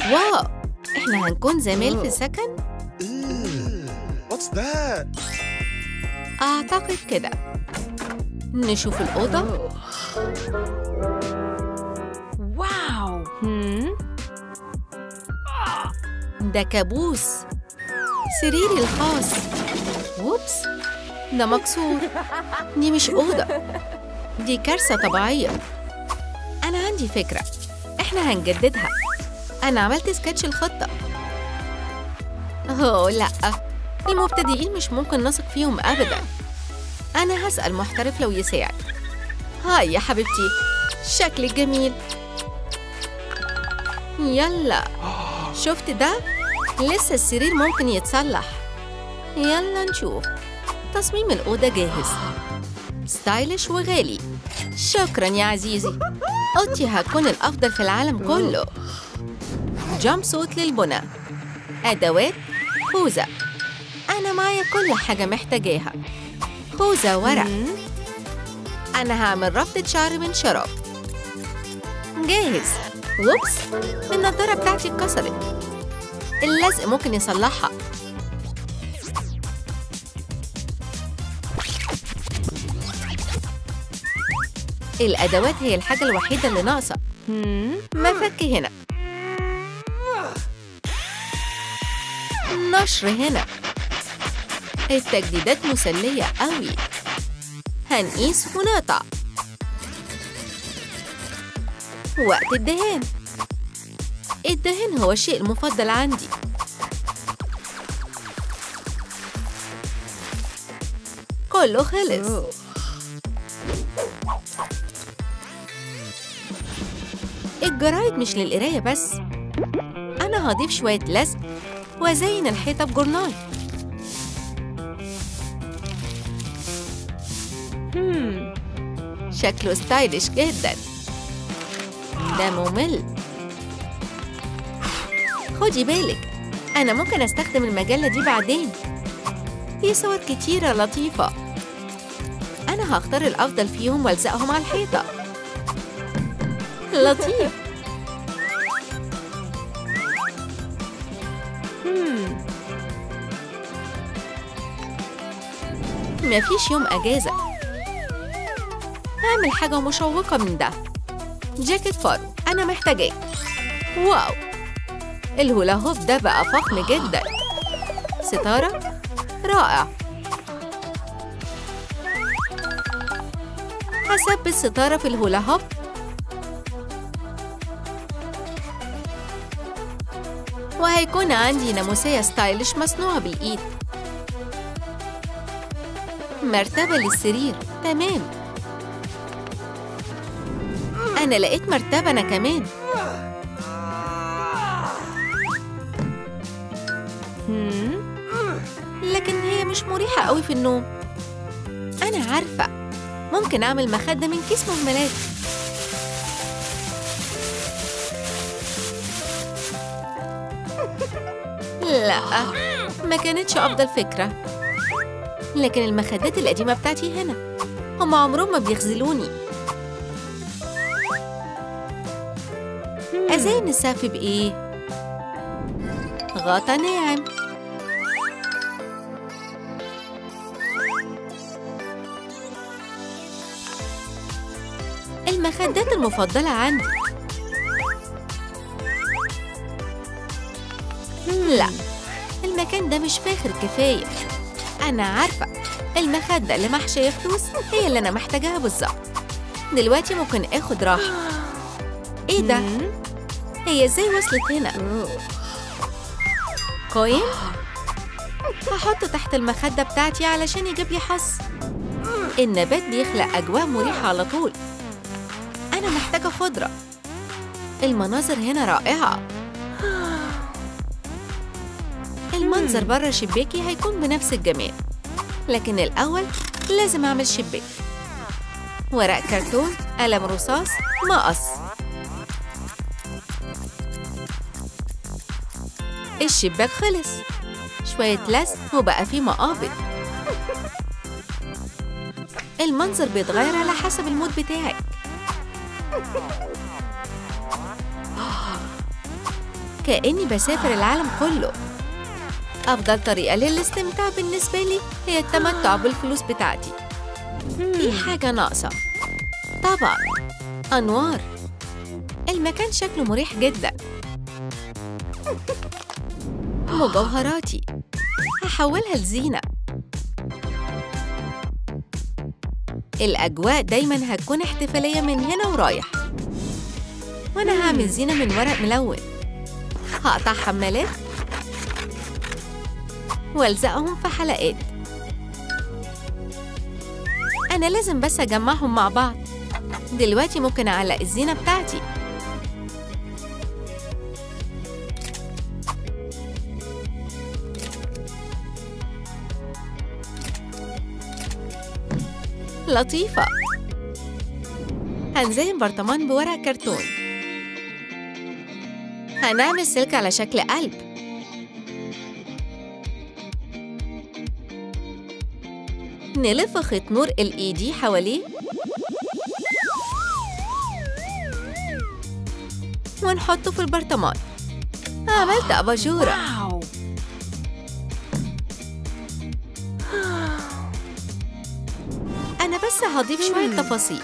واو احنا هنكون زميل في السكن Ew. What's that? اعتقد كده نشوف الأوضة واو هم؟ ده كابوس سريري الخاص ووبس ده مكسور دي مش أوضة دي كارثة طبيعية أنا عندي فكرة إحنا هنجددها أنا عملت سكتش الخطة أوه لأ المبتدئين مش ممكن نثق فيهم أبدا أنا هسأل محترف لو يساعد هاي يا حبيبتي شكلك جميل يلا شفت ده؟ لسه السرير ممكن يتصلح يلا نشوف تصميم الأوضة جاهز ستايلش وغالي شكرا يا عزيزي أوضتي هتكون الأفضل في العالم كله جامب سوت للبنى أدوات خوذة أنا معايا كل حاجة محتاجاها خوذة ورق أنا هعمل ربطة شعر من شراب جاهز ووبس النضارة بتاعتي اتكسرت اللزق ممكن يصلحها الأدوات هي الحاجة الوحيدة اللي ناقصة مفك هنا نشر هنا التجديدات مسلية قوي هنقيس ونقطع وقت الدهان الدهان هو الشيء المفضل عندي كله خلص الجرايد مش للقراية بس أنا هضيف شوية لزق وأزين الحيطة بجورنال هم، شكله ستايلش جدا ده ممل خدي بالك أنا ممكن أستخدم المجلة دي بعدين في صور كتيرة لطيفة أنا هختار الأفضل فيهم وألزقهم على الحيطة لطيف هم. مفيش يوم أجازة هعمل حاجة مشوقة من ده جاكيت فارو أنا محتاجاه واو الهولا هوب ده بقى فخم جدا ستارة رائع هثبت ستارة في الهولا هوب وهيكون عندي ناموسية ستايلش مصنوعة بالإيد مرتبة للسرير تمام أنا لقيت مرتبة أنا كمان هم؟ لكن هي مش مريحة قوي في النوم أنا عارفة ممكن أعمل مخدة من كيس مهملات لا ما كانتش أفضل فكرة لكن المخدات القديمة بتاعتي هنا هم عمرهم ما بيخذلوني أزين السقف بإيه؟ غطا ناعم المخدات المفضلة عندي لا المكان ده مش فاخر كفاية أنا عارفة المخدة اللي محشية فلوس هي اللي أنا محتاجاها بالظبط دلوقتي ممكن آخد راحة إيه ده؟ هي إزاي وصلت هنا؟ كوين؟ هحطه تحت المخدة بتاعتي علشان يجيب لي حظ النبات بيخلق أجواء مريحة على طول أنا محتاجة خضرة المناظر هنا رائعة المنظر بره شباكي هيكون بنفس الجمال لكن الأول لازم أعمل شباك ورق كرتون قلم رصاص مقص الشباك خلص شوية لزق وبقى فيه مقابض المنظر بيتغير على حسب المود بتاعك كأني بسافر العالم كله أفضل طريقة للاستمتاع بالنسبة لي هي التمتع بالفلوس بتاعتي في حاجة ناقصة طبعا أنوار المكان شكله مريح جدا مجوهراتي هحولها لزينة الأجواء دايما هتكون احتفالية من هنا ورايح وأنا هعمل زينة من ورق ملون هقطع حمالات والزقهم في حلقات أنا لازم بس أجمعهم مع بعض دلوقتي ممكن أعلق الزينة بتاعتي لطيفة هنزين برطمان بورق كرتون هنعمل سلك على شكل قلب نلف خيط نور LED حواليه ونحطه في البرطمان عملت أباجورة Wow. أنا بس هضيف شوية تفاصيل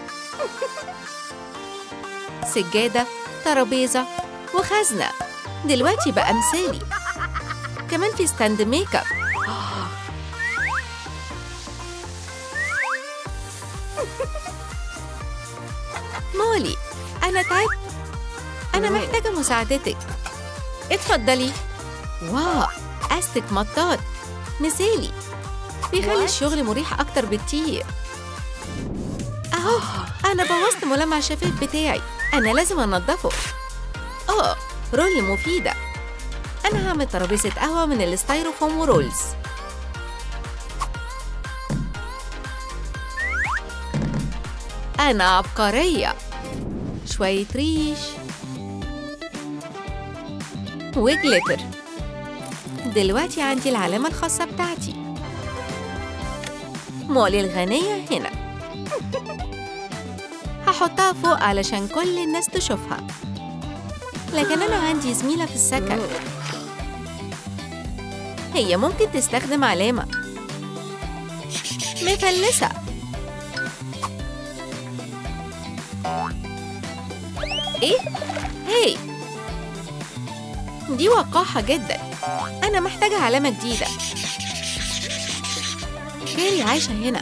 سجادة ترابيزة وخزنة دلوقتي بقى مثالي كمان في ستاند ميك اب مولي أنا تعبت أنا محتاجة مساعدتك اتفضلي واو أستك مطاط مثالي بيخلي الشغل مريح أكتر بكتير أهو أنا بوظت ملمع الشفاف بتاعي أنا لازم أنضفه أوه رول مفيدة أنا هعمل ترابيزة قهوة من الستايروفوم ورولز أنا عبقرية شوية ريش وجليتر دلوقتي عندي العلامة الخاصة بتاعتي مولي الغنية هنا هحطها فوق علشان كل الناس تشوفها لكن أنا عندي زميلة في السكن هي ممكن تستخدم علامة مفلسة إيه؟ هي دي وقاحة جدا أنا محتاجة علامة جديدة كاري عايشة هنا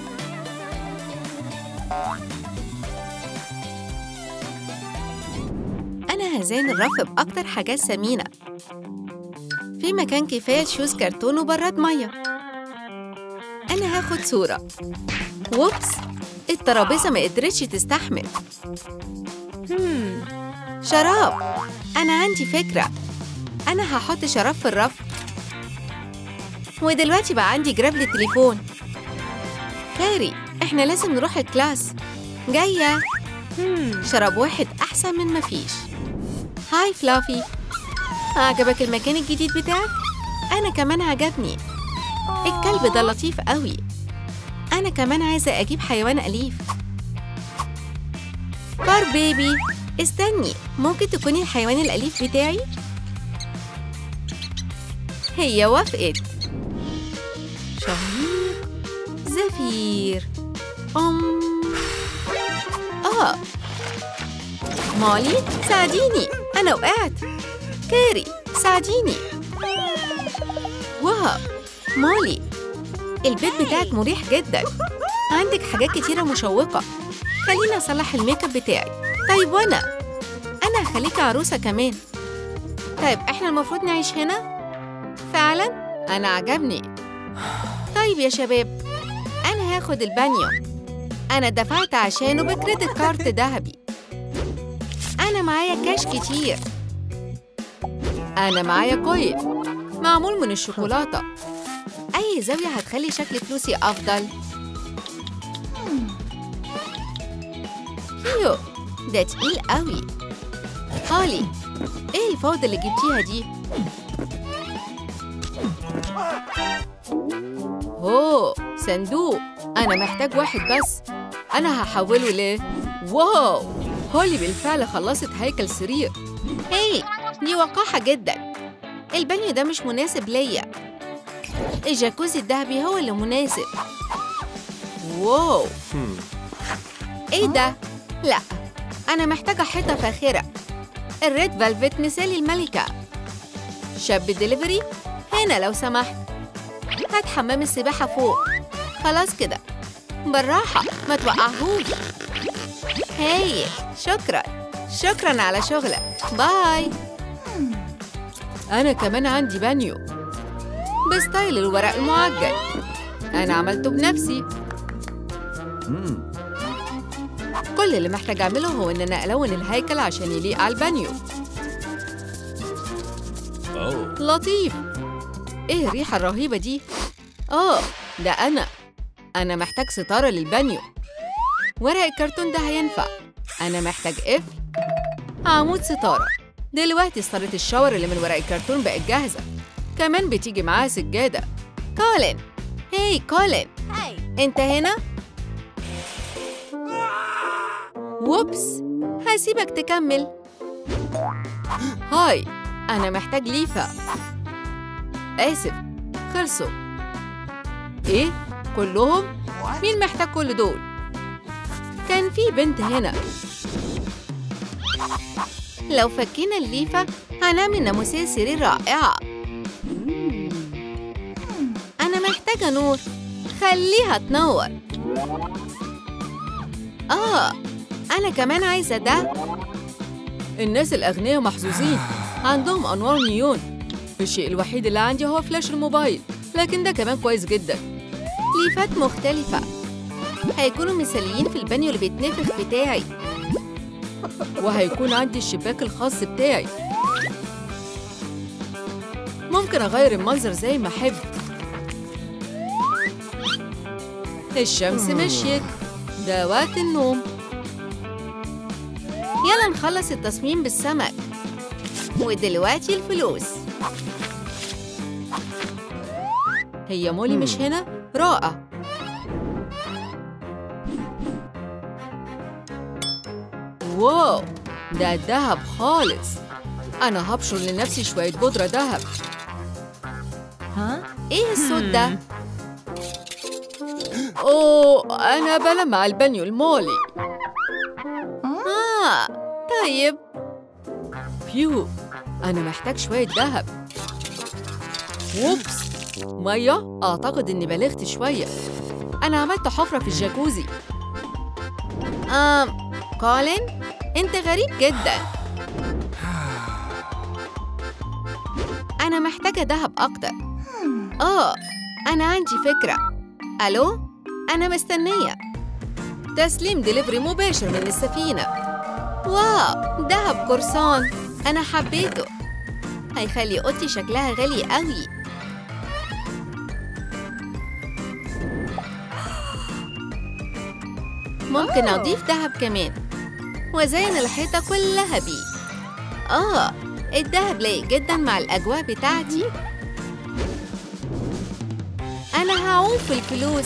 أنا هزين الرف بأكتر حاجات ثمينة في مكان كفاية شوز كرتون وبراد مية أنا هاخد صورة ووبس الترابيزة ما قدرتش تستحمل شراب أنا عندي فكرة أنا هحط شراب في الرف ودلوقتي بقى عندي جراب للتليفون كاري احنا لازم نروح الكلاس جاية شراب واحد أحسن من مفيش هاي فلافي عجبك المكان الجديد بتاعك؟ أنا كمان عجبني الكلب ده لطيف قوي أنا كمان عايزة أجيب حيوان أليف كار بيبي استني ممكن تكوني الحيوان الأليف بتاعي؟ هي وافقت شهير زفير أم آه مولي ساعديني أنا وقعت كاري ساعديني واو مولي البيت بتاعك مريح جدا عندك حاجات كتيرة مشوقة خليني أصلح الميك اب بتاعي طيب وأنا أنا هخليك عروسة كمان طيب إحنا المفروض نعيش هنا فعلا أنا عجبني طيب يا شباب أنا هاخد البانيو أنا دفعت عشانه بكريدت كارت ذهبي أنا معايا كاش كتير أنا معايا كويس معمول من الشوكولاتة أي زاوية هتخلي شكل فلوسي أفضل هيو ده تقيل قوي هولي إيه الفوضى اللي جبتيها دي؟ أوه صندوق أنا محتاج واحد بس أنا هحوله ل واو هولي بالفعل خلصت هيكل سرير هي دي وقاحة جدا البانيو ده مش مناسب ليا الجاكوزي الذهبي هو اللي مناسب واو Hmm. ايه ده؟ لا أنا محتاجة حيطة فاخرة الريد فالفيت مثالي الملكة شاب ديليفري هنا لو سمحت هات حمام السباحة فوق خلاص كده بالراحة ما توقعهوش هايل شكرا شكرا على شغلك باي أنا كمان عندي بانيو بستايل الورق المعجل أنا عملته بنفسي Hmm. كل اللي محتاج أعمله هو إن أنا ألون الهيكل عشان يليق على البانيو Oh. لطيف إيه الريحة الرهيبة دي؟ آه ده أنا أنا محتاج ستارة للبانيو ورق الكرتون ده هينفع أنا محتاج قفل عمود ستارة دلوقتي ستارة الشاور اللي من ورق الكرتون بقت جاهزة كمان بتيجي معاها سجادة كولين هاي كولين أنت هنا؟ ووبس هسيبك تكمل هاي أنا محتاج ليفة آسف خلصوا إيه؟ كلهم؟ مين محتاج كل دول؟ كان في بنت هنا لو فكينا الليفة هنعمل ناموسية سرير رائعة أنا محتاجة نور خليها تنور آه أنا كمان عايزة ده الناس الأغنياء محظوظين عندهم أنوار نيون الشيء الوحيد اللي عندي هو فلاش الموبايل لكن ده كمان كويس جدا ليفات مختلفة هيكونوا مثاليين في البانيو اللي بيتنفخ بتاعي وهيكون عندي الشباك الخاص بتاعي ممكن أغير المنظر زي ما أحب الشمس مشيت ده وقت النوم يلا نخلص التصميم بالسمك ودلوقتي الفلوس هي مولي مش هنا؟ رائع واو ده دهب خالص أنا هبشر لنفسي شوية بودرة دهب ها؟ إيه الصوت ده؟ أوه أنا بلمع البانيو المولي آه طيب بيو أنا محتاج شوية دهب ووبس مية أعتقد إني بلغت شوية أنا عملت حفرة في الجاكوزي آم كولين أنت غريب جدا أنا محتاجة دهب أكتر آه أنا عندي فكرة ألو أنا مستنية تسليم دليفري مباشر من السفينة واو دهب قرصان أنا حبيته هيخلي أوضتي شكلها غالي قوي ممكن أضيف دهب كمان وزين الحيطة كلها بيه آه الدهب لايق جدا مع الأجواء بتاعتي أنا هعوم في الفلوس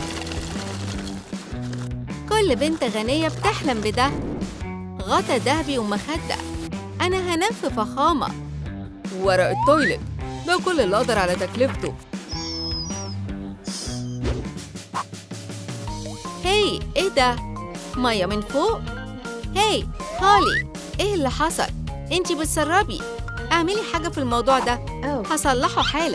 كل بنت غنية بتحلم بده غطا دهبي ومخدة أنا هنام في فخامة ورق التويلت ده كل اللي أقدر على تكلفته هاي إيه ده؟ مية من فوق؟ هاي هولي إيه اللي حصل؟ أنتي بتسربي اعملي حاجة في الموضوع ده أوه. هصلحه حالا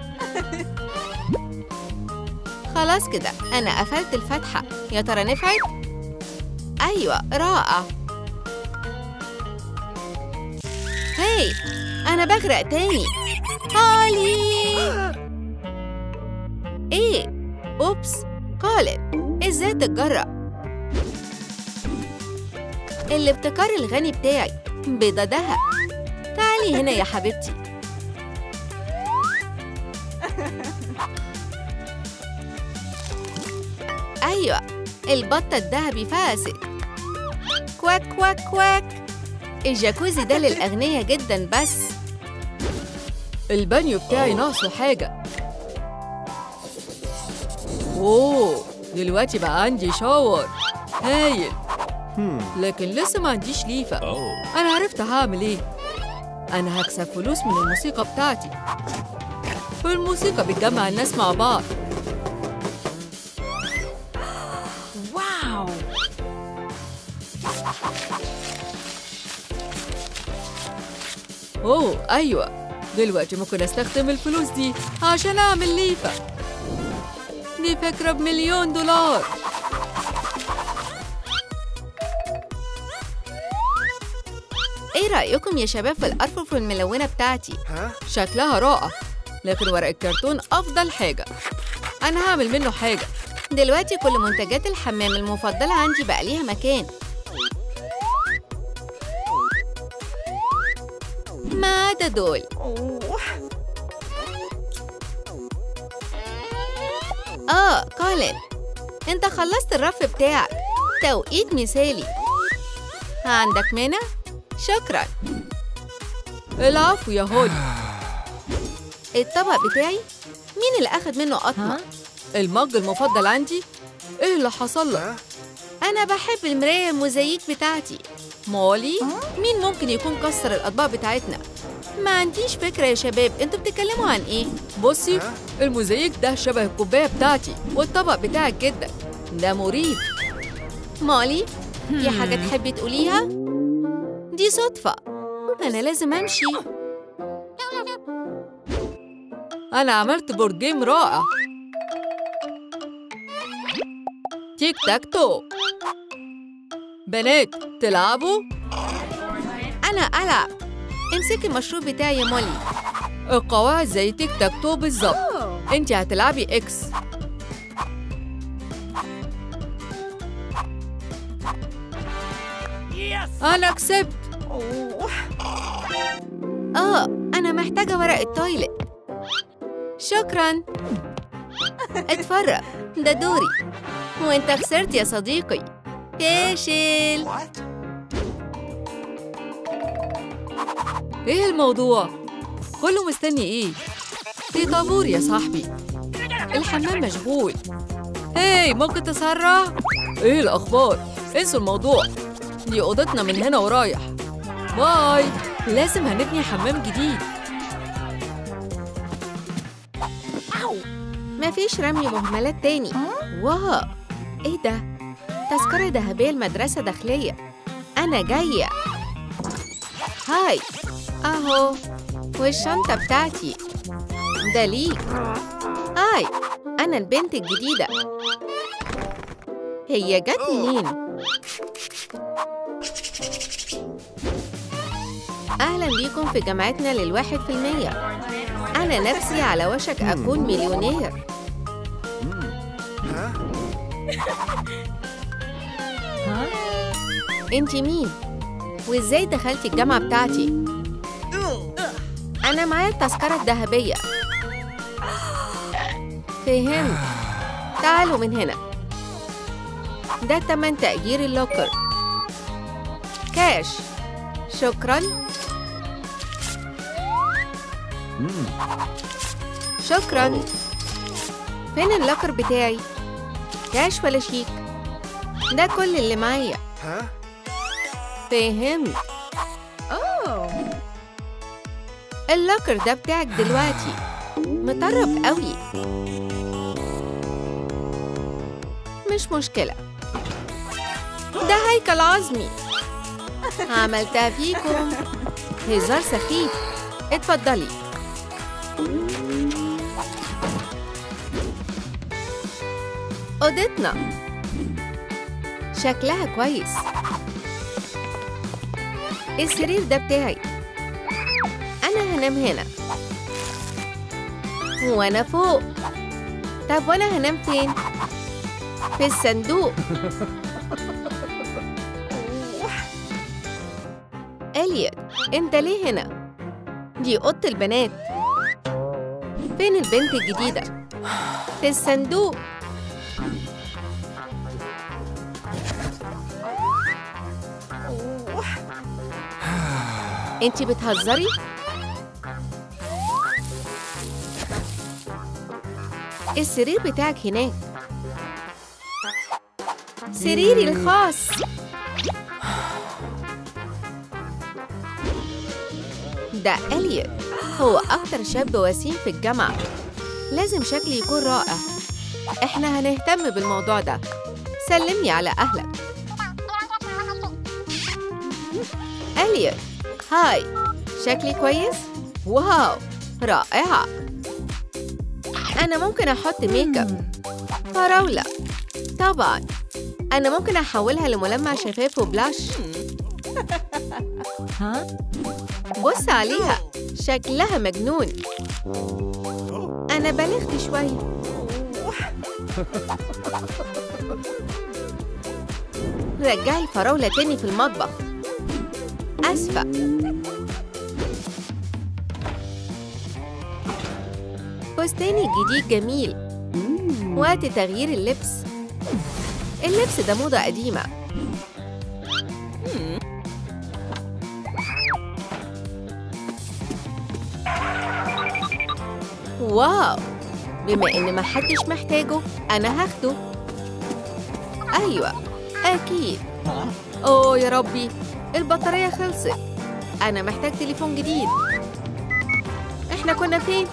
خلاص كده أنا قفلت الفتحة يا ترى نفعت؟ أيوة رائع هاي أنا بغرق تاني هولي إيه؟ أوبس كولن إزاي تتجرأ؟ الابتكار الغني بتاعي بيضة دهب تعالي هنا يا حبيبتي أيوة البطة الذهبي فاسد كواك كواك كواك الجاكوزي ده للأغنياء جدا بس البانيو بتاعي ناقصه حاجة أوه دلوقتي بقى عندي شاور هايل Hmm. لكن لسه ما عنديش ليفة Oh. أنا عرفت هعمل إيه أنا هكسب فلوس من الموسيقى بتاعتي الموسيقى بتجمع الناس مع بعض واو أوه أيوة دلوقتي ممكن أستخدم الفلوس دي عشان أعمل ليفة دي فكرة بمليون دولار ايه رأيكم يا شباب في الأرفف الملونة بتاعتي؟ شكلها رائع لكن ورق الكرتون أفضل حاجة أنا هعمل منه حاجة دلوقتي كل منتجات الحمام المفضلة عندي بقى ليها مكان ما عدا دول آه كولين أنت خلصت الرف بتاعك توقيت مثالي عندك منى؟ شكرا العفو يا هولي الطبق بتاعي مين اللي أخد منه قطمة؟ المج المفضل عندي إيه اللي حصل لك؟ أنا بحب المراية الموزاييك بتاعتي مولي مين ممكن يكون كسر الأطباق بتاعتنا؟ ما عنديش فكرة يا شباب انتوا بتتكلموا عن ايه؟ بصي الموزاييك ده شبه الكوباية بتاعتي والطبق بتاعك جدا ده مريب مولي في حاجة تحبي تقوليها؟ دي صدفة أنا لازم أمشي أنا عملت بورد جيم رائع تيك تاك تو بنات تلعبوا أنا ألعب امسكي المشروب بتاعي يا مولي القواعد زي تيك تاك تو بالظبط انت هتلعبي اكس انا كسبت آه أنا محتاجة ورق التويلت شكرا اتفرج ده دوري وانت خسرت يا صديقي فاشل ايه الموضوع كله مستني ايه في طابور يا صاحبي الحمام مشغول هاي ممكن تسرع ايه الاخبار انسوا الموضوع دي اوضتنا من هنا ورايح باي لازم هنبني حمام جديد مفيش رمي مهملات تاني واو ايه ده تذكرة ذهبية المدرسة داخلية أنا جاية هاي أهو والشنطة بتاعتي ده ليك هاي أنا البنت الجديدة هي جت منين؟ أهلا بيكم في جامعتنا للواحد في المية أنا نفسي على وشك أكون مليونير انتي مين؟ وازاي دخلتي الجامعة بتاعتي؟ أنا معايا التذكرة الذهبية فهمت تعالوا من هنا ده تمن تأجير اللوكر كاش شكرا شكرا فين اللوكر بتاعي؟ كاش ولا شيك؟ ده كل اللي معايا فهمت اللوكر ده بتاعك دلوقتي مطرب قوي مش مشكلة ده هيكل عظمي عملتها فيكم هزار سخيف اتفضلي أوضتنا شكلها كويس السرير ده بتاعي أنا هنام هنا وأنا فوق طب وأنا هنام فين؟ في الصندوق إليوت أنت ليه هنا؟ دي أوضة البنات فين البنت الجديدة؟ في الصندوق انتي بتهزري؟ السرير بتاعك هناك سريري الخاص ده إليوت هو أكتر شاب وسيم في الجامعة لازم شكلي يكون رائع إحنا هنهتم بالموضوع ده سلمي على أهلك إليوت هاي شكلي كويس؟ واو رائعة أنا ممكن أحط ميك اب فراولة طبعا أنا ممكن أحولها لملمع شفاف وبلاش ها؟ بص عليها شكلها مجنون أنا بلغت شوية رجعي الفراولة تاني في المطبخ أسفة فستاني الجديد جميل وقت تغيير اللبس اللبس ده موضة قديمة واو بما إن محدش محتاجه أنا هاخده أيوة أكيد أوه يا ربي البطارية خلصت أنا محتاج تليفون جديد إحنا كنا فين؟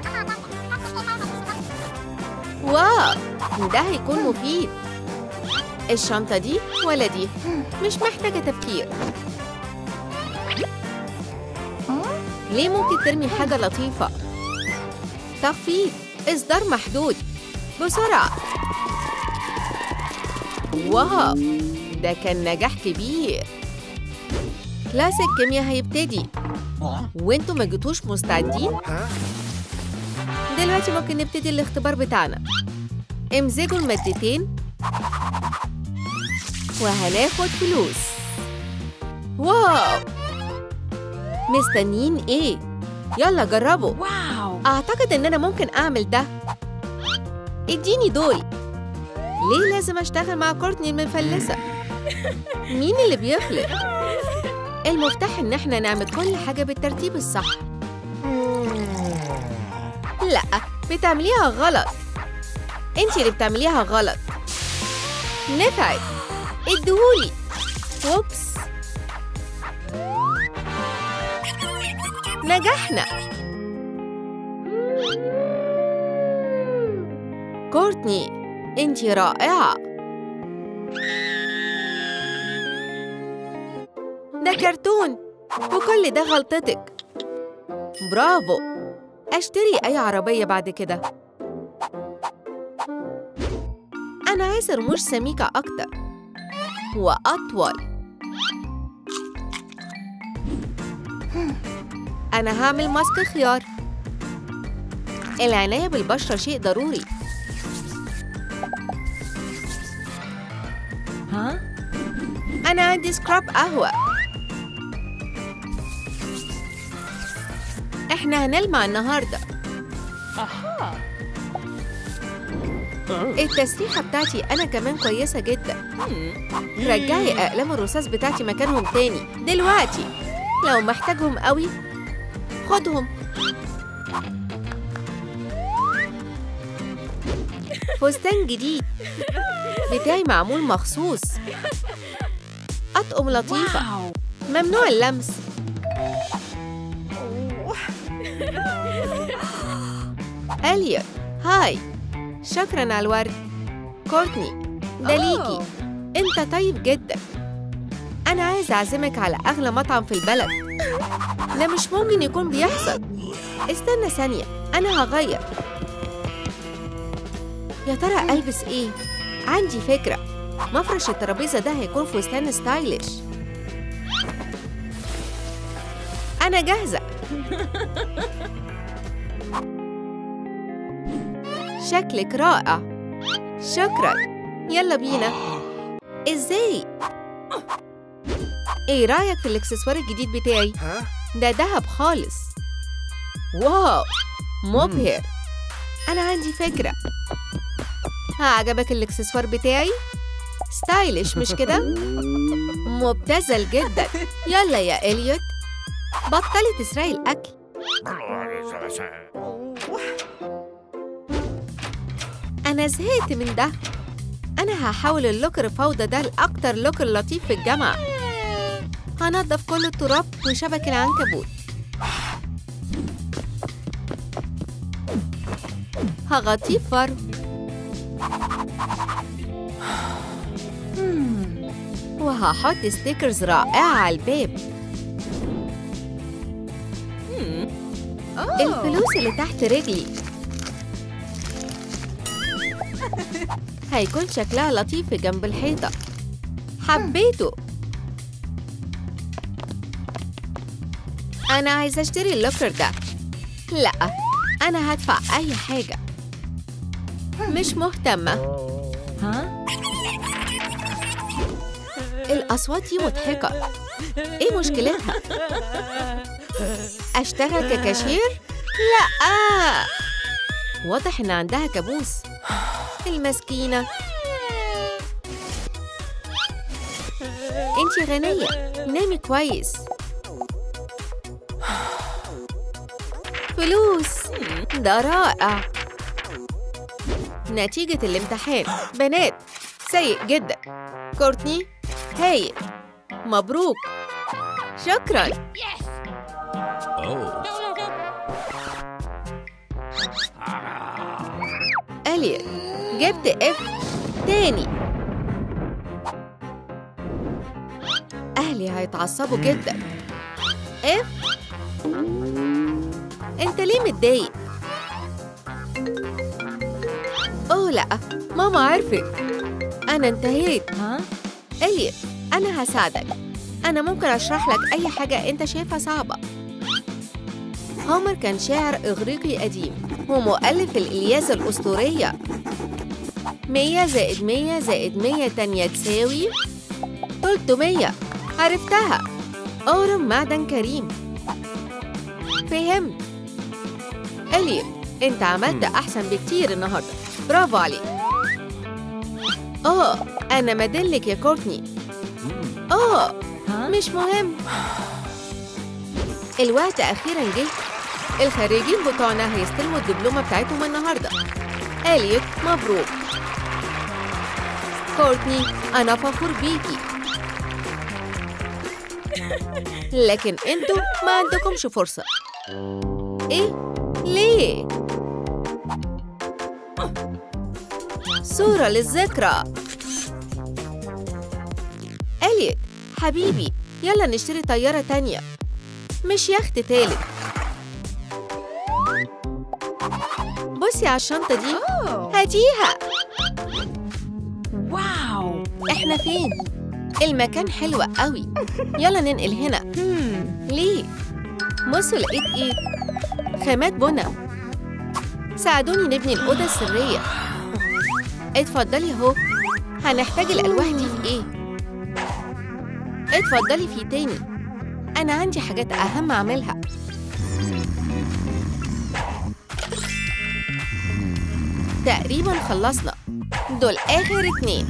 واو ده هيكون مفيد الشنطة دي ولا دي مش محتاجة تفكير ليه ممكن ترمي حاجة لطيفة تخفيض إصدار محدود بسرعة واو ده كان نجاح كبير كلاس الكيمياء هيبتدي وانتوا ما جيتوش مستعدين دلوقتي ممكن نبتدي الاختبار بتاعنا امزجوا المادتين وهناخد فلوس واو مستنيين ايه يلا جربوا واو أعتقد إن أنا ممكن أعمل ده اديني دول ليه لازم أشتغل مع كورتني المفلسة؟ مين اللي بيخلق؟ المفتاح إن إحنا نعمل كل حاجة بالترتيب الصح لأ بتعمليها غلط انتي اللي بتعمليها غلط نفعت اديهولي ووبس نجحنا كورتني انتي رائعة ده كرتون وكل ده غلطتك برافو اشتري اي عربية بعد كده انا عايزة رموش سميكة اكتر واطول انا هعمل ماسك خيار العناية بالبشرة شيء ضروري ها؟ أنا عندي سكراب قهوة إحنا هنلمع النهاردة التسريحة بتاعتي أنا كمان كويسة جدا رجعي أقلام الرصاص بتاعتي مكانهم تاني دلوقتي لو محتاجهم قوي خدهم فستان جديد بتاعي معمول مخصوص أطقم لطيفة واو ممنوع اللمس أليوت هاي شكرا على الورد كورتني ده ليكي انت طيب جدا انا عايز اعزمك على اغلى مطعم في البلد ده مش ممكن يكون بيحصل استنى ثانية انا هغير يا ترى البس ايه عندي فكرة مفرش الترابيزة ده هيكون فستان ستايلش انا جاهزة شكلك رائع شكرا يلا بينا ازاي ايه رايك في الاكسسوار الجديد بتاعي ده دهب خالص واو مبهر انا عندي فكره عجبك الاكسسوار بتاعي ستايلش مش كده مبتذل جدا يلا يا اليوت بطلي تسرقي الاكل أنا زهقت من ده أنا هحول اللوكر فوضى ده لأكتر لوكر لطيف في الجامعة هنضف كل التراب وشبك العنكبوت هغطيه بفرو وهحط ستيكرز رائعة على الباب الفلوس اللي تحت رجلي هيكون شكلها لطيف جنب الحيطة حبيته أنا عايزة أشتري اللوكر ده لا أنا هدفع أي حاجة مش مهتمة ها؟ الأصوات دي مضحكة إيه مشكلتها؟ أشتغل ككاشير؟ لأ واضح إن عندها كابوس المسكينة انتي غنية نامي كويس فلوس ده رائع نتيجة الامتحان بنات سيء جدا كورتني هايل مبروك شكرا Oh. اليت جبت اف تاني اهلي هيتعصبوا جدا اف انت ليه متضايق اوه لا ماما عرفت انا انتهيت ها؟ اليت انا هساعدك انا ممكن اشرح لك اي حاجه انت شايفها صعبه هومر كان شاعر إغريقي قديم ومؤلف الإلياذة الأسطورية مية زائد مية زائد مية تانية تساوي تلتمية عرفتها أورم معدن كريم فهمت إليت أنت عملت أحسن بكتير النهاردة برافو عليك آه أنا مدلك يا كورتني آه ها؟ مش مهم الوقت أخيرا جه الخريجين بتوعنا هيستلموا الدبلومة بتاعتهم النهاردة اليوت مبروك كورتني أنا فخور بيكي لكن انتوا ما عندكمش فرصة ايه؟ ليه؟ صورة للذكرى اليت حبيبي يلا نشتري طيارة تانية مش يخت تالت بصي على الشنطة دي هاتيها واو احنا فين؟ المكان حلو قوي يلا ننقل هنا ليه؟ بصوا لقيت ايه؟ خامات بنا ساعدوني نبني الأوضة السرية اتفضلي اهو هنحتاج الألواح دي في ايه؟ اتفضلي في تاني أنا عندي حاجات أهم أعملها تقريبا خلصنا دول آخر اتنين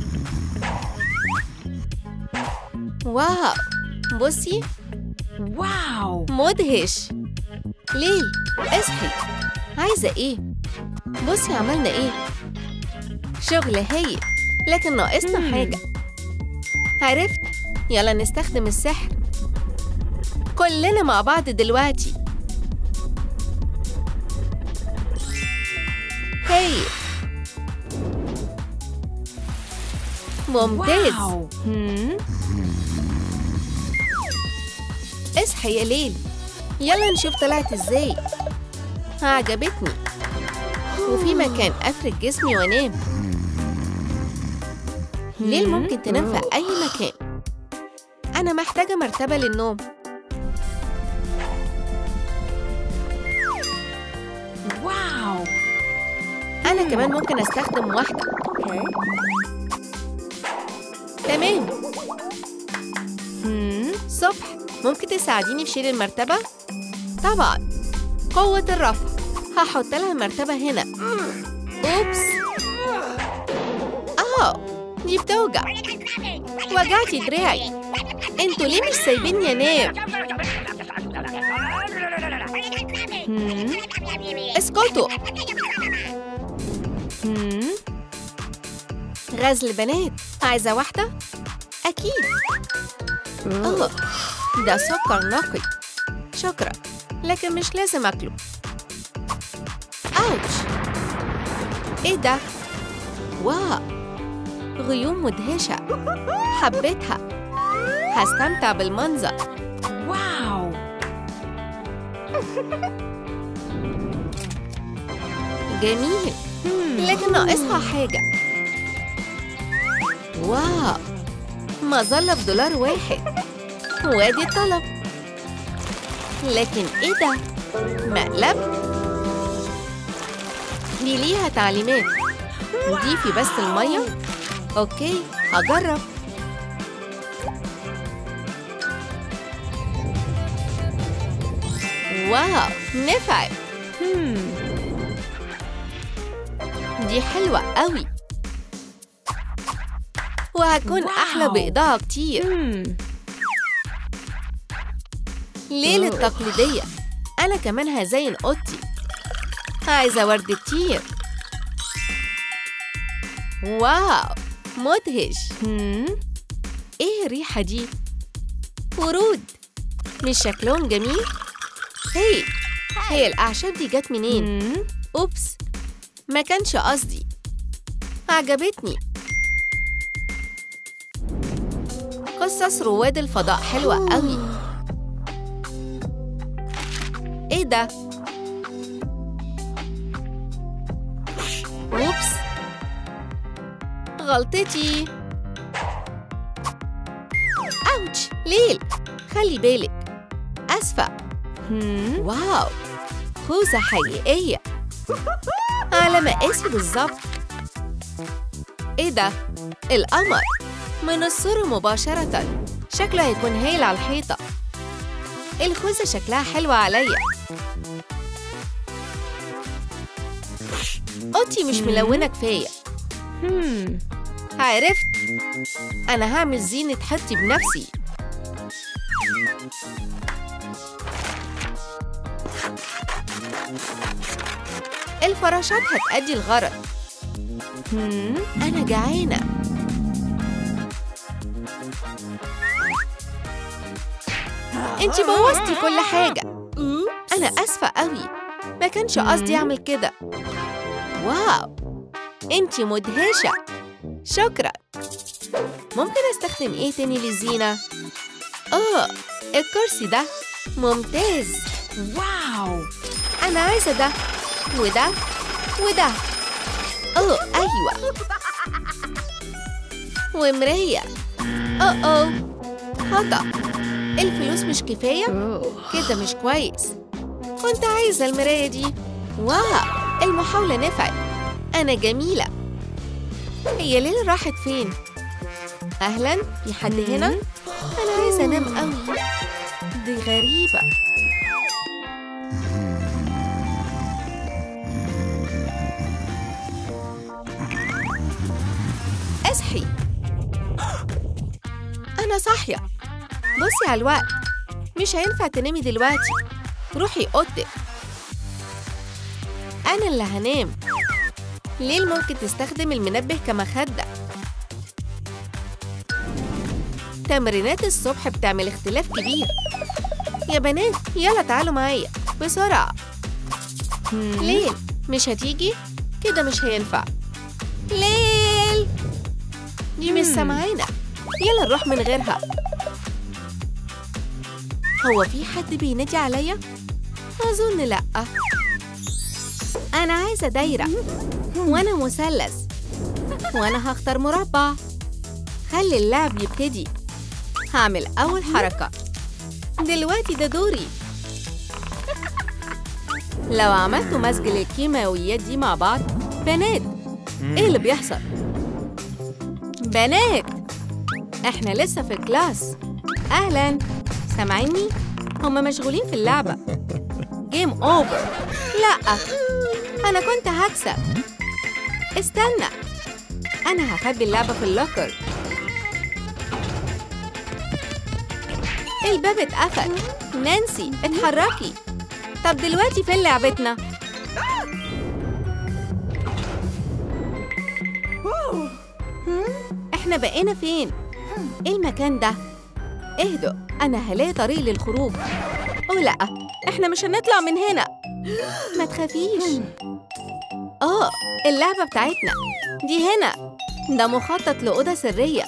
واو بصي واو مدهش ليل اصحي عايزة ايه؟ بصي عملنا ايه؟ شغل هايل لكن ناقصنا حاجة عرفت يلا نستخدم السحر كلنا مع بعض دلوقتي هايل ممتاز واو هم؟ اصحي يا ليل يلا نشوف طلعت ازاي عجبتني وفي مكان افرد جسمي وانام ليل ممكن تنام في اي مكان انا محتاجه مرتبه للنوم واو انا كمان ممكن استخدم واحده تمام هم؟ صبح ممكن تساعديني في شيل المرتبة؟ طبعا قوة الرفع هحط لها المرتبة هنا أوبس آه دي بتوجع وجعتي دراعي انتوا ليه مش سايبيني انام؟ هم؟ اسكتوا هم؟ غزل بنات عايزة واحدة؟ أكيد آه ده سكر نقي شكرا لكن مش لازم أكله أوتش إيه ده؟ واو غيوم مدهشة حبيتها هستمتع بالمنظر واو جميل لكن ناقصها حاجة واو مظلة بدولار واحد وادي الطلب لكن ايه ده؟ مقلب؟ دي ليها تعليمات ضيفي بس المية اوكي هجرب واو نفعت دي حلوة قوي وهتكون أحلى واو. بإضاءة كتير ليلة تقليدية أنا كمان هزين أوضتي عايزة ورد كتير واو مدهش إيه الريحة دي؟ ورود مش شكلهم جميل؟ هي هي الأعشاب دي جت منين؟ أوبس ما كانش قصدي عجبتني قصص رواد الفضاء حلوة قوي ايه ده؟ اوبس غلطتي اوتش ليل خلي بالك اسفة واو خوذة حقيقية على مقاسي بالظبط ايه ده؟ القمر من الصورة مباشرة شكله هيكون هايل على الحيطة الخوذة شكلها حلوة عليا اوضتي مش ملونة كفاية عرفت أنا هعمل زينة حطي بنفسي الفراشات هتأدي الغرض أنا جعانة انتي بوظتي كل حاجة أنا آسفة قوي ما كانش قصدي أعمل كده واو انتي مدهشة شكرا ممكن استخدم ايه تاني للزينة؟ اه الكرسي ده ممتاز واو أنا عايزة ده وده وده أوه أيوة ومراية أوه أوه خطأ الفلوس مش كفاية كده مش كويس كنت عايزة المراية دي واو المحاولة نفعت أنا جميلة هي ليلى راحت فين؟ أهلا في حد هنا؟ أنا عايزة أنام قوي دي غريبة اصحي أنا صاحية بصي على الوقت مش هينفع تنامي دلوقتي روحي أوضتك أنا اللي هنام ليل ممكن تستخدم المنبه كمخدة تمرينات الصبح بتعمل اختلاف كبير يا بنات يلا تعالوا معايا بسرعة ليل مش هتيجي؟ كده مش هينفع ليل دي مش مم. سامعانا يلا نروح من غيرها هو في حد بينادي عليا؟ أظن لأ أنا عايزة دايرة وأنا مثلث وأنا هختار مربع خلي اللعب يبتدي هعمل أول حركة دلوقتي ده دوري لو عملتوا مزج للكيماويات دي مع بعض بنات ايه اللي بيحصل؟ بنات احنا لسه في الكلاس اهلا سامعيني؟ هما مشغولين في اللعبة جيم اوفر لا انا كنت هكسب استنى انا هخبي اللعبة في اللوكر الباب اتقفل نانسي اتحركي طب دلوقتي فين لعبتنا؟ احنا بقينا فين؟ ايه المكان ده؟ اهدوا انا هلاقي طريق للخروج اوه لا احنا مش هنطلع من هنا ما تخافيش آه اللعبة بتاعتنا دي هنا ده مخطط لأوضة سرية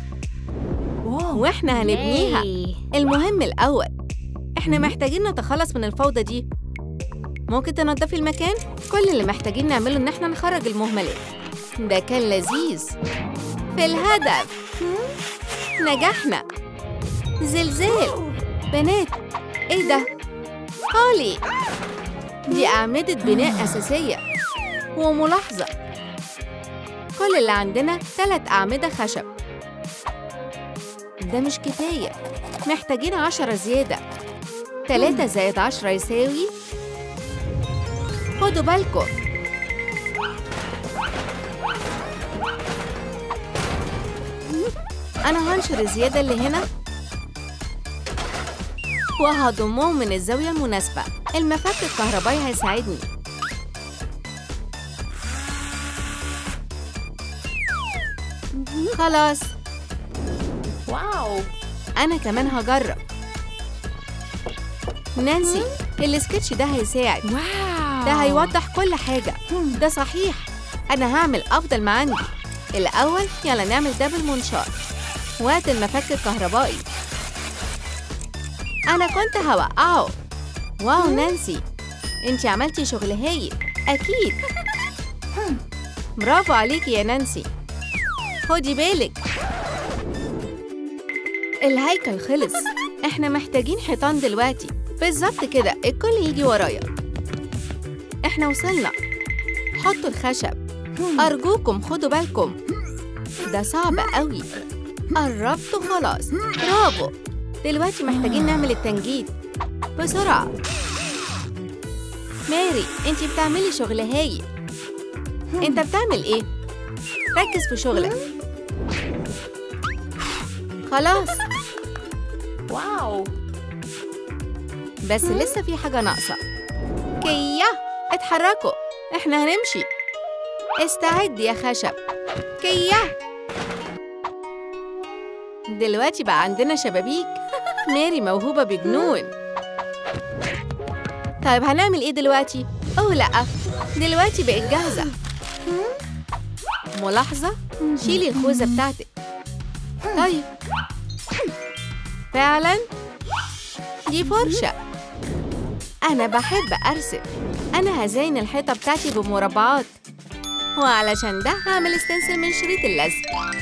وإحنا هنبنيها المهم الأول إحنا محتاجين نتخلص من الفوضى دي ممكن تنضفي المكان؟ كل اللي محتاجين نعمله إن إحنا نخرج المهملات ده كان لذيذ في الهدف نجحنا زلزال بنات إيه ده؟ هولي دي أعمدة بناء أساسية وملاحظة كل اللي عندنا ثلاث أعمدة خشب ده مش كفاية محتاجين عشرة زيادة تلاتة زائد عشرة يساوي خدوا بالكم أنا هنشر الزيادة اللي هنا وهضمهم من الزاوية المناسبة المفك الكهربائي هيساعدني خلاص واو أنا كمان هجرب نانسي السكتش ده هيساعد واو ده هيوضح كل حاجة ده صحيح أنا هعمل أفضل ما عندي الأول يلا نعمل دبل منشار وقت المفك الكهربائي أنا كنت هوقعه واو نانسي انتي عملتي شغل هايل أكيد برافو عليكي يا نانسي خدي بالك الهيكل خلص احنا محتاجين حيطان دلوقتي بالظبط كده الكل يجي ورايا احنا وصلنا حطوا الخشب أرجوكم خدوا بالكم ده صعب قوي قربتوا خلاص برافو دلوقتي محتاجين نعمل التنجيد بسرعة ماري انتي بتعملي شغل هايل انت بتعمل ايه؟ ركز في شغلك خلاص واو بس لسه في حاجة ناقصة كيا اتحركوا احنا هنمشي استعد يا خشب كيا دلوقتي بقى عندنا شبابيك ماري موهوبة بجنون طيب هنعمل ايه دلوقتي؟ اوه لأ دلوقتي بقت جاهزة ملاحظة شيلي الخوذة بتاعتك طيب فعلا دي فرشة أنا بحب أرسم أنا هزين الحيطة بتاعتي بمربعات وعلشان ده هعمل استنسل من شريط اللزق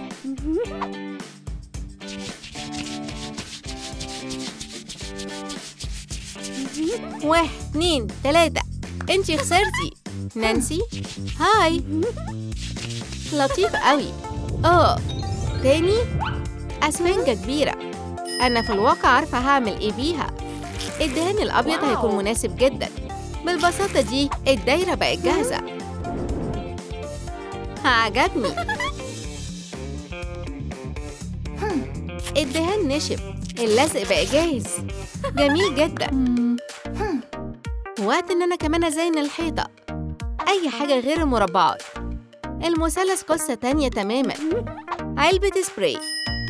واحد اتنين تلاتة انتي خسرتي نانسي هاي لطيف قوي اه تاني أسفنجة كبيرة أنا في الواقع عارفة هعمل إيه بيها الدهان الأبيض واو. هيكون مناسب جدا بالبساطة دي الدايرة بقت جاهزة عجبني الدهان نشف اللزق بقى جاهز جميل جدا وقت إن أنا كمان أزين الحيطة أي حاجة غير المربعات المثلث قصة تانية تماما علبة سبراي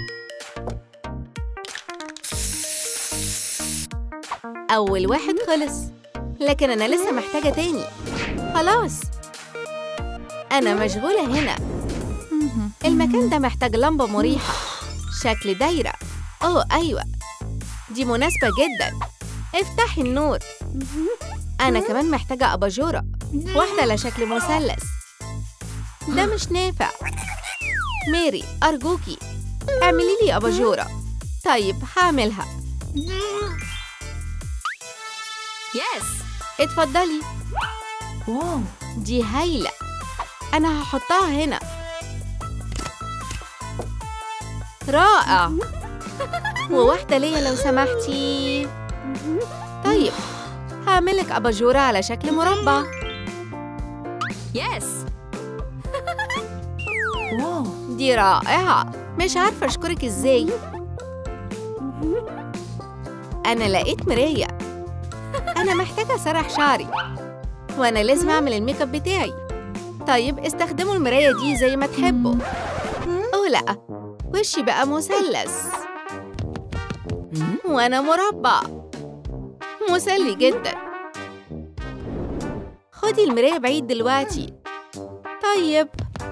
أول واحد خلص لكن أنا لسه محتاجة تاني خلاص أنا مشغولة هنا المكان ده محتاج لمبة مريحة شكل دايرة أوه أيوة دي مناسبة جدا افتحي النور أنا كمان محتاجة أباجورة واحدة على شكل مثلث ده مش نافع ماري أرجوكي اعملي لي أباجورة طيب هعملها يس اتفضلي واو دي هايلة أنا هحطها هنا رائع وواحدة ليا لو سمحتي طيب هعملك أباجورة على شكل مربع يس واو دي رائعة مش عارفة أشكرك إزاي أنا لقيت مراية أنا محتاجة أسرح شعري وأنا لازم أعمل الميك اب بتاعي طيب استخدموا المراية دي زي ما تحبوا أوه لأ وشي بقى مثلث وأنا مربع مسلي جدا خدي المراية بعيد دلوقتي طيب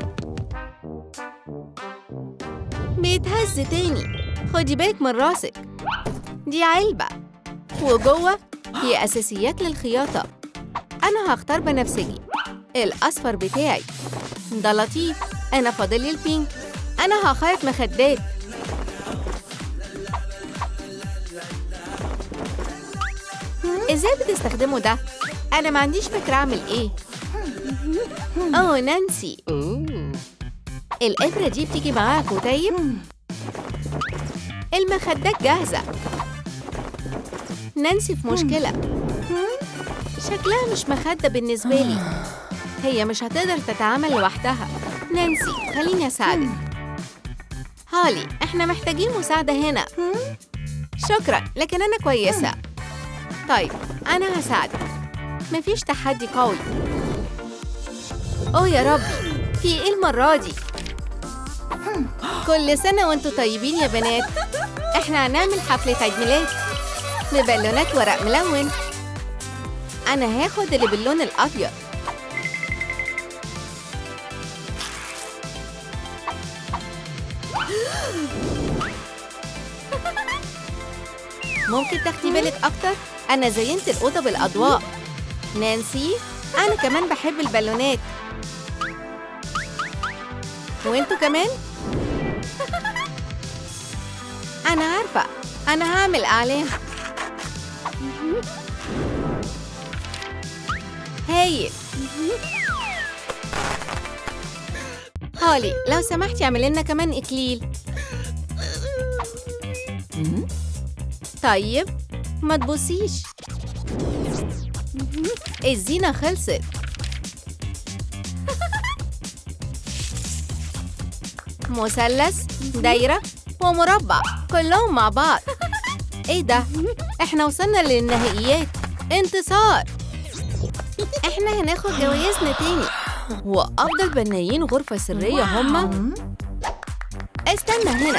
بيتهز تاني خدي بالك من راسك دي علبة وجوه هي أساسيات للخياطة أنا هختار بنفسجي الأصفر بتاعي ده لطيف أنا فاضلي البينك أنا هخيط مخدات إزاي بتستخدموا ده؟ أنا ما عنديش فكرة أعمل إيه أوه نانسي الإبرة دي بتيجي معاها كتيب المخدات جاهزة نانسي في مشكلة شكلها مش مخدة بالنسبة لي هي مش هتقدر تتعامل لوحدها نانسي خليني أساعدك هالي احنا محتاجين مساعدة هنا شكرا لكن أنا كويسة طيب أنا هساعدك مفيش تحدي قوي أوه يا ربي في إيه المرة دي؟ كل سنة وانتوا طيبين يا بنات احنا هنعمل حفلة عيد ميلاد ببالونات ورق ملون أنا هاخد اللي باللون الأبيض ممكن تاخدي بالك أكتر؟ أنا زينت الأوضة بالأضواء نانسي أنا كمان بحب البالونات وانتوا كمان؟ أنا عارفة أنا هعمل أعلام هايل هولي لو سمحتي اعملي لنا كمان إكليل طيب ما تبصيش الزينة خلصت مثلث دايرة ومربع كلهم مع بعض ايه ده احنا وصلنا للنهائيات انتصار احنا هناخد جوائزنا تاني وأفضل بنايين غرفة سرية هما استنى هنا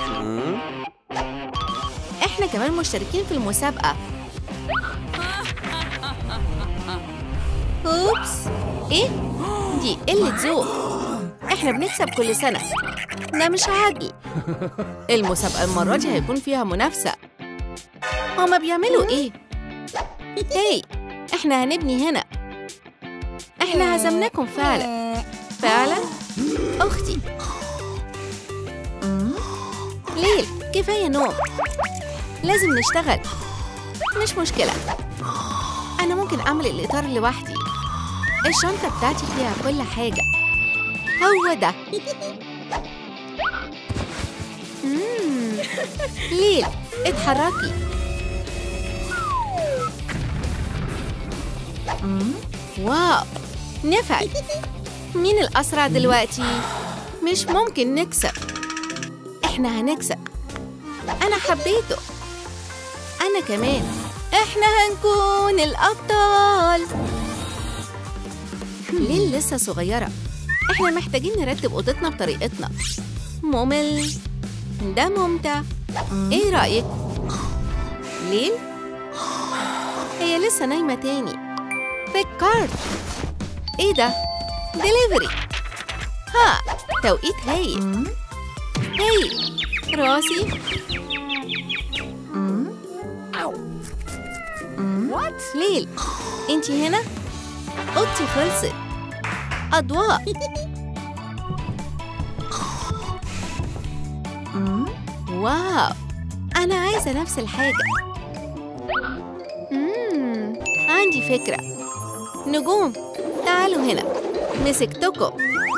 احنا كمان مشتركين في المسابقة اوبس ايه دي قلة ذوق احنا بنكسب كل سنة ده مش عادل المسابقة المرة دي هيكون فيها منافسة هما بيعملوا ايه هاي احنا هنبني هنا احنا هزمناكم فعلا فعلا اختي ليل كفايه نوم لازم نشتغل مش مشكله انا ممكن اعمل الاطار لوحدي الشنطه بتاعتي فيها كل حاجه هو ده مم. ليل اتحركي واو نفعت مين الأسرع دلوقتي؟ مش ممكن نكسب احنا هنكسب أنا حبيته أنا كمان احنا هنكون الأبطال ليل لسه صغيرة احنا محتاجين نرتب أوضتنا بطريقتنا ممل ده ممتع ايه رأيك؟ ليل؟ هي لسه نايمة تاني فكرت ايه ده؟ دليفري ها توقيت هايل هايل راسي وات ليل انتي هنا اوضتي خلصت اضواء واو انا عايزه نفس الحاجه مم. عندي فكره نجوم تعالوا هنا مسكتكم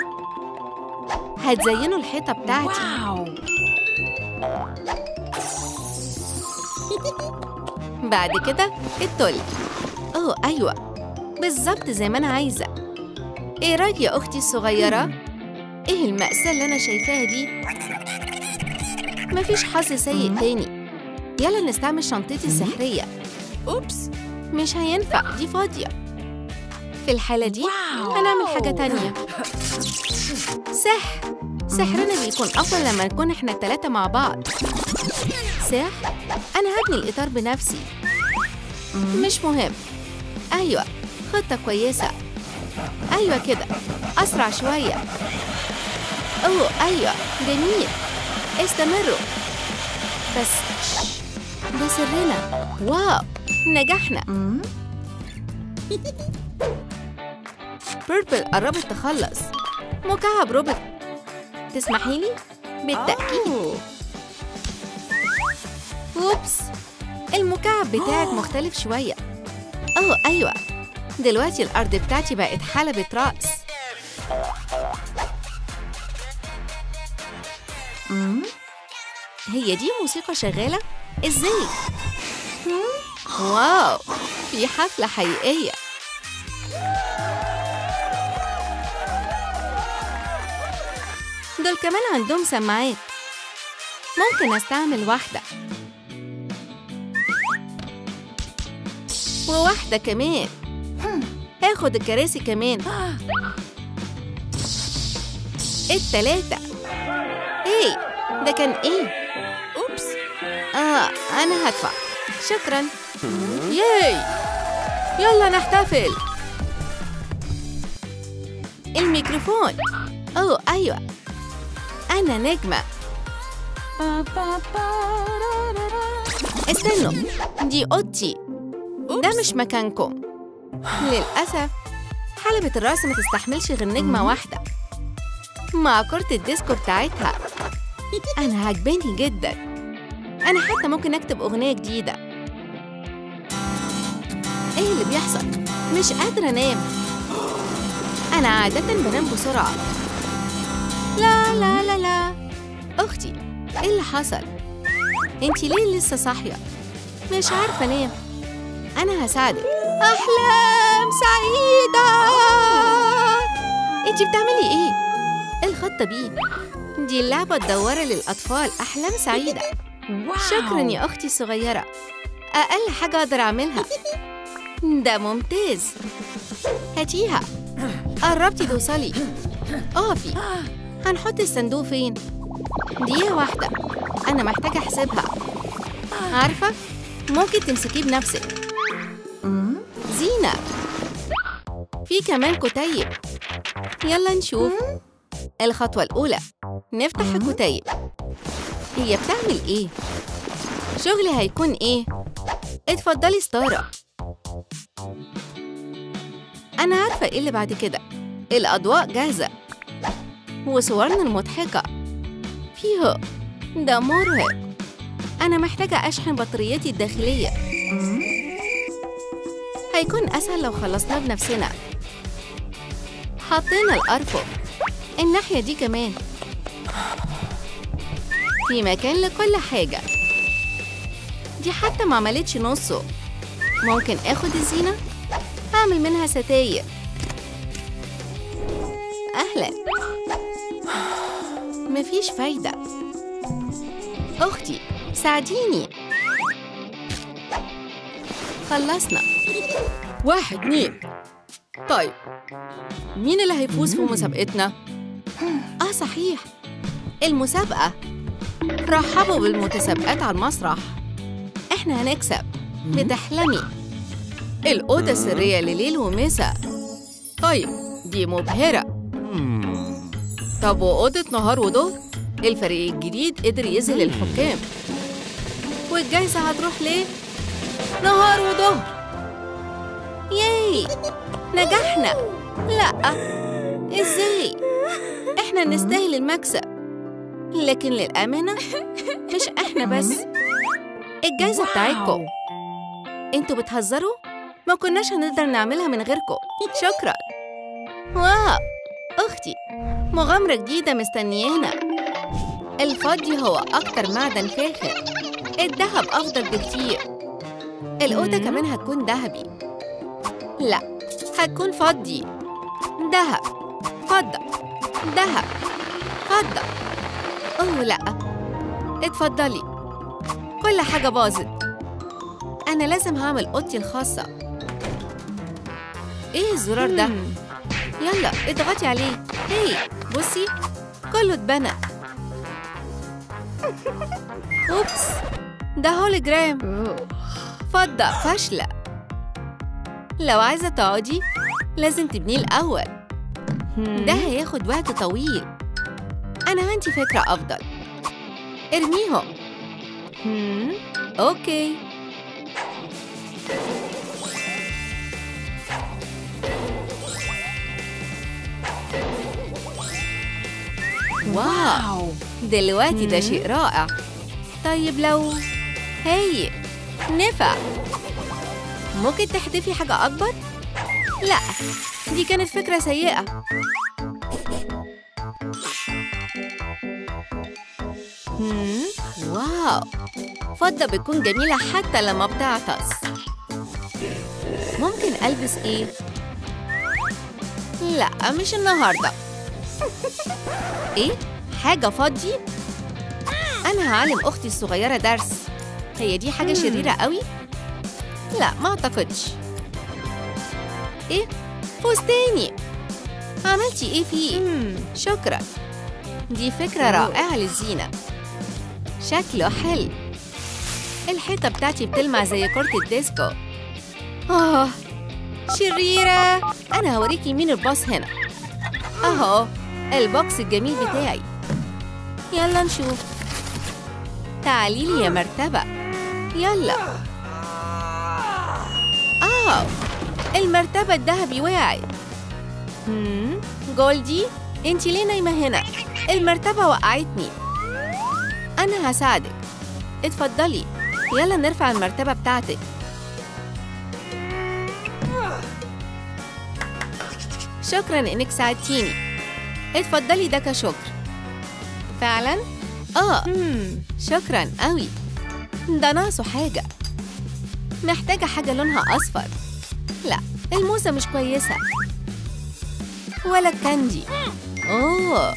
هتزينوا الحيطه بتاعتي بعد كده التل اوه ايوه بالظبط زي ما انا عايزه ايه رايك يا اختي الصغيره ايه المأساة اللي انا شايفاها دي مفيش حظ سيء تاني يلا نستعمل شنطتي السحريه اوبس مش هينفع دي فاضيه في الحالة دي هنعمل حاجة تانية سحر سحرنا بيكون أفضل لما نكون إحنا التلاتة مع بعض سحر أنا هبني الإطار بنفسي مش مهم أيوة خطة كويسة أيوة كده أسرع شوية أوه أيوة جميل استمروا بس شش، ده سرنا واو نجحنا بيربل قربت تخلص مكعب روبوت تسمحي لي بالتأكيد أوبس المكعب بتاعك مختلف شوية أوه أيوة دلوقتي الأرض بتاعتي بقت حلبة رأس مم؟ هي دي موسيقى شغالة؟ إزاي؟ مم؟ واو في حفلة حقيقية دول كمان عندهم سماعات ممكن استعمل واحدة وواحدة كمان هاخد الكراسي كمان التلاتة ايه ده كان ايه اوبس اه انا هدفع شكرا ياي يلا نحتفل الميكروفون اوه ايوه انا نجمة استنوا دي اوضتي ده مش مكانكم للأسف حلبة الرأس ما تستحملش غير نجمة واحدة مع كرة الديسكو بتاعتها أنا عجباني جدا أنا حتى ممكن أكتب أغنية جديدة إيه اللي بيحصل؟ مش قادرة أنام أنا عادة بنام بسرعة لا لا لا لا أختي إيه اللي حصل؟ أنتي ليه لسه صاحية؟ مش عارفة أنام أنا هساعدك أحلام سعيدة أنتي بتعملي إيه؟ إيه الخطة دي؟ دي اللعبة الدوارة للأطفال أحلام سعيدة شكرا يا أختي الصغيرة أقل حاجة أقدر أعملها ده ممتاز هاتيها قربتي توصلي اقفي هنحط الصندوق فين دقيقة واحدة أنا محتاجة أحسبها عارفة ممكن تمسكيه بنفسك زينة في كمان كتيب يلا نشوف الخطوة الأولى نفتح الكتيب هي بتعمل إيه؟ شغلي هيكون إيه؟ اتفضلي ستارة أنا عارفة إيه اللي بعد كده الأضواء جاهزة وصورنا المضحكة فيه ده مرهق أنا محتاجة أشحن بطاريتي الداخلية هيكون أسهل لو خلصناه بنفسنا حطينا الأرفف الناحية دي كمان في مكان لكل حاجة دي حتى ما عملتش نصه ممكن اخد الزينة هعمل منها ستاير أهلا مفيش فايدة أختي ساعديني خلصنا واحد اتنين طيب مين اللي هيفوز في مسابقتنا؟ آه صحيح المسابقة رحبوا بالمتسابقات على المسرح إحنا هنكسب بتحلمي الأوضة السرية لليل ومساء طيب دي مبهرة طب وأوضة نهار وظهر؟ الفريق الجديد قدر يذهل الحكام والجايزة هتروح ليه؟ نهار وظهر ياي نجحنا لا ازاي احنا نستاهل المكسب لكن للأمانة مش احنا بس الجايزة بتاعتكم انتوا بتهزروا؟ ما كناش هنقدر نعملها من غيركم شكرا واو أختي مغامرة جديدة مستنيانا الفضي هو أكتر معدن فاخر الذهب أفضل بكتير الأوضة كمان هتكون ذهبي لا هتكون فضي ذهب فضة ذهب فضة أوه لا اتفضلي كل حاجة باظت أنا لازم هعمل أوضتي الخاصة إيه الزرار ده؟ يلا اضغطي عليه هي بصي كله اتبنى أوبس ده هولوجرام فضة فاشلة لو عايزة تقعدي لازم تبنيه الأول ده هياخد وقت طويل أنا عندي فكرة أفضل ارميهم أوكي واو دلوقتي ده شيء رائع طيب لو هي نفع ممكن تحذفي حاجة أكبر؟ لا دي كانت فكرة سيئة هم؟ واو فضة بتكون جميلة حتى لما بتعطس ممكن ألبس إيه؟ لا مش النهاردة إيه؟ حاجة فضي؟ أنا هعلم أختي الصغيرة درس هي دي حاجة شريرة قوي؟ لا ما أعتقدش إيه؟ فستاني عملتي إيه فيه؟ شكرا دي فكرة رائعة للزينة شكله حلو الحيطة بتاعتي بتلمع زي كرة الديسكو آه شريرة أنا هوريكي مين الباص هنا أهو البوكس الجميل بتاعي يلا نشوف تعالي لي يا مرتبة يلا آه المرتبة الذهبي وقعت هم؟ جولدي انتي ليه نايمة هنا؟ المرتبة وقعتني أنا هساعدك اتفضلي يلا نرفع المرتبة بتاعتك شكرا إنك ساعدتيني اتفضلي ده كشكر فعلا؟ آه شكرا قوي ده ناقصه حاجة محتاجة حاجة لونها أصفر لا الموزة مش كويسة ولا الكاندي أوه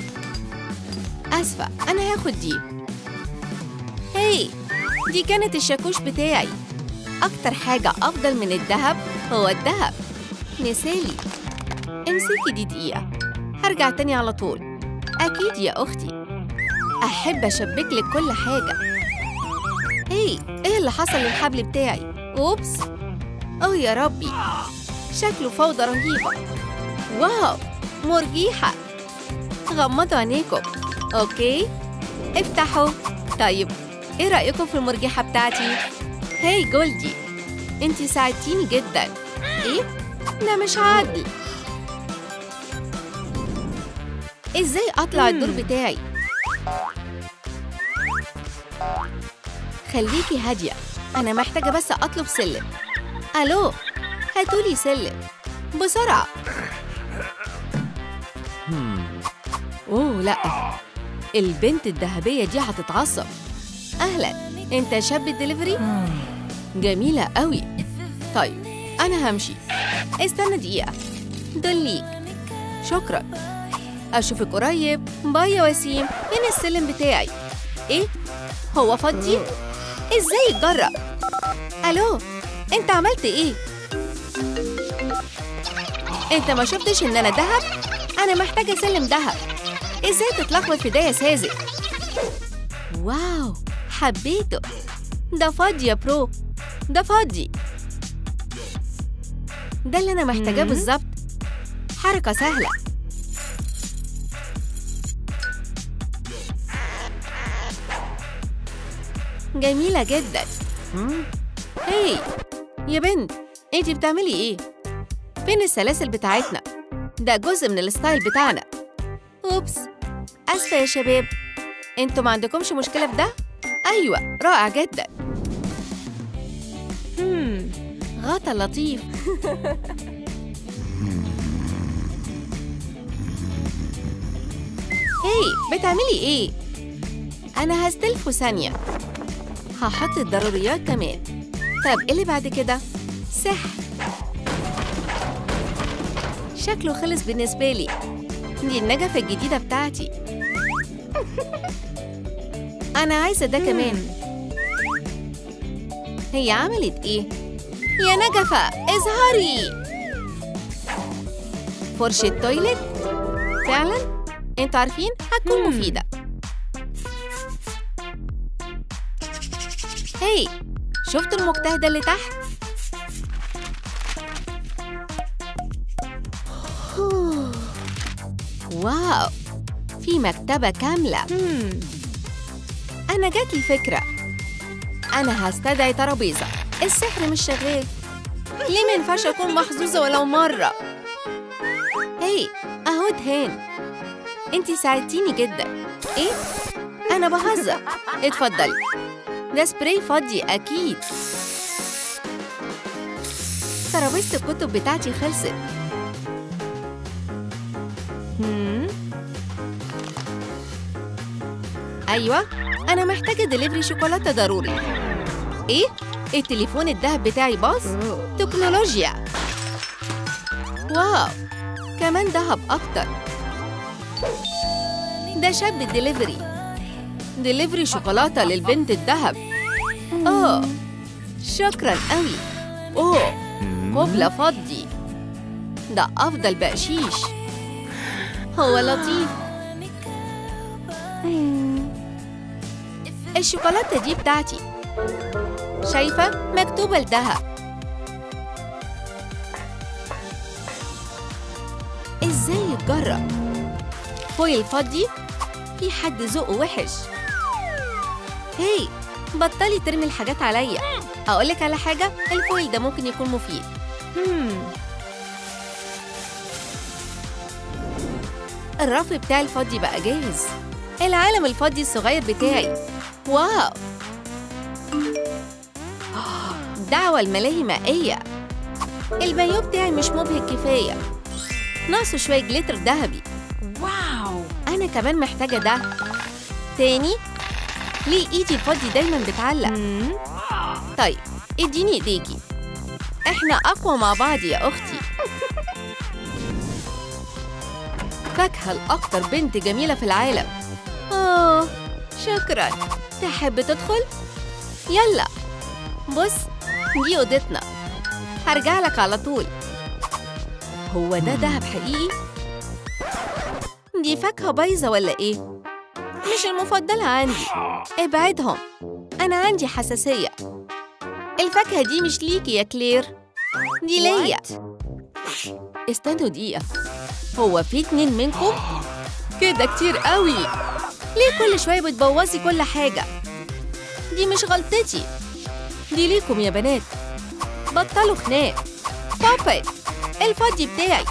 أسفة أنا هاخد دي هاي دي كانت الشاكوش بتاعي أكتر حاجة أفضل من الذهب هو الذهب مثالي امسكي دي دقيقة هرجع تاني على طول أكيد يا أختي أحب أشبك لك كل حاجة هي إيه اللي حصل للحبل بتاعي؟ أوبس أوه يا ربي شكله فوضى رهيبة واو مرجيحة غمضوا عينيكم أوكي افتحوا طيب إيه رأيكم في المرجحة بتاعتي؟ هاي جولدي انتي ساعدتيني جدا إيه؟ ده مش عادل إزاي أطلع الدور بتاعي؟ خليكي هادية أنا محتاجة بس أطلب سلم ألو هاتولي سلم بسرعة Hmm. أوه لأ البنت الذهبية دي هتتعصب أهلا أنت شاب الدليفري؟ جميلة قوي طيب أنا همشي استنى دقيقة دول ليك شكرا أشوفك قريب باي يا وسيم هنا السلم بتاعي إيه؟ هو فضي؟ إزاي اتجرأ؟ ألو أنت عملت إيه؟ أنت ما شفتش إن أنا دهب؟ أنا محتاجة سلم دهب إزاي تتلخبط في ده يا ساذج؟ واو حبيته ده فاضي يا برو ده فاضي ده اللي أنا محتاجاه مم. بالظبط حركة سهلة جميلة جدا هاي يا بنت انتي بتعملي ايه؟ فين السلاسل بتاعتنا؟ ده جزء من الستايل بتاعنا اوبس اسفة يا شباب انتوا ما عندكمش مشكلة في ده؟ ايوه رائع جدا هم غطا لطيف هاي بتعملي ايه؟ انا هستلفه ثانية هحط الضروريات كمان طب ايه اللي بعد كده؟ سحر شكله خلص بالنسبة لي دي النجفة الجديدة بتاعتي أنا عايزة ده كمان هي عملت إيه؟ يا نجفة اظهري فرشة تويلت فعلا؟ انتوا عارفين هتكون مم. مفيدة هي شفتوا المجتهدة اللي تحت؟ واو في مكتبة كاملة أنا جات لي فكرة أنا هستدعي ترابيزة السحر مش شغال ليه ما ينفعش أكون محظوظة ولو مرة هي أهو دهان أنتي ساعدتيني جدا إيه؟ أنا بهزر اتفضلي ده سبراي فضي أكيد ترابيزة الكتب بتاعتي خلصت هم؟ أيوة أنا محتاجة دليفري شوكولاتة ضروري إيه؟ التليفون الدهب بتاعي باظ؟ تكنولوجيا واو كمان دهب أكتر ده شاب الدليفري دليفري شوكولاتة للبنت الدهب أوه شكرا قوي أوه قبلة فضي ده أفضل بقشيش هو لطيف الشوكولاتة دي بتاعتي شايفة مكتوبة لدهب ازاي يتجرأ فويل فضي في حد ذوقه وحش هي بطلي ترمي الحاجات عليا اقولك على حاجة الفويل ده ممكن يكون مفيد الرف بتاع الفضي بقى جاهز العالم الفضي الصغير بتاعي واو دعوة الملاهي مائية البايو بتاعي مش مبهج كفاية ناقصه شوية جليتر ذهبي واو أنا كمان محتاجة ده تاني ليه إيدي الفضي دايما بتعلق طيب اديني ايديكي احنا أقوى مع بعض يا أختي فاكهة الأكتر بنت جميلة في العالم آه شكرا تحب تدخل؟ يلا بص دي أوضتنا هرجع لك على طول هو ده دهب حقيقي؟ دي فاكهة بايظة ولا إيه؟ مش المفضلة عندي ابعدهم أنا عندي حساسية الفاكهة دي مش ليكي يا كلير دي ليا استنوا دقيقة هو في اتنين منكم؟ كده كتير قوي ليه كل شوية بتبوظي كل حاجة؟ دي مش غلطتي دي ليكم يا بنات بطلوا خناق بابت الفضي بتاعي